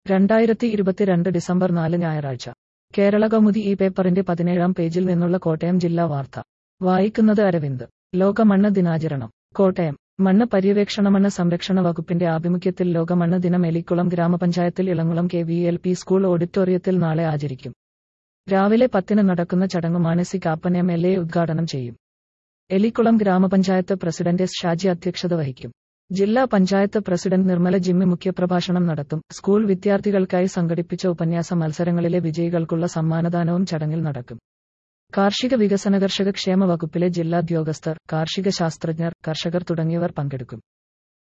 രണ്ടായിരത്തി ഇരുപത്തിരണ്ട് ഡിസംബർ നാല് ഞായറാഴ്ച കേരള കൗമുദി ഈ പേപ്പറിന്റെ പതിനേഴാം പേജിൽ നിന്നുള്ള കോട്ടയം ജില്ലാ വാർത്ത വായിക്കുന്നത് അരവിന്ദ് ലോക മണ്ണ് ദിനാചരണം കോട്ടയം മണ്ണ് പര്യവേക്ഷണ മണ്ണ് സംരക്ഷണ വകുപ്പിന്റെ ആഭിമുഖ്യത്തിൽ ലോക മണ്ണ് ദിനം എലിക്കുളം ഗ്രാമപഞ്ചായത്തിൽ Elamkulam K V L P school ഓഡിറ്റോറിയത്തിൽ നാളെ ആചരിക്കും രാവിലെ പത്തിന് നടക്കുന്ന ചടങ്ങ് മാനസി കാപ്പൻ എം എൽ എ ഉദ്ഘാടനം ചെയ്യും എലിക്കുളം ഗ്രാമപഞ്ചായത്ത് പ്രസിഡന്റ് എസ് ഷാജി അധ്യക്ഷത വഹിക്കും ജില്ലാ പഞ്ചായത്ത് പ്രസിഡന്റ് നിർമ്മല ജിമ്മി മുഖ്യപ്രഭാഷണം നടത്തും സ്കൂൾ വിദ്യാർത്ഥികൾക്കായി സംഘടിപ്പിച്ച ഉപന്യാസ മത്സരങ്ങളിലെ വിജയികൾക്കുള്ള സമ്മാനദാനവും ചടങ്ങിൽ നടക്കും കാർഷിക വികസന കർഷക ക്ഷേമ വകുപ്പിലെ ജില്ലാ ഉദ്യോഗസ്ഥർ കാർഷിക ശാസ്ത്രജ്ഞർ കർഷകർ തുടങ്ങിയവർ പങ്കെടുക്കും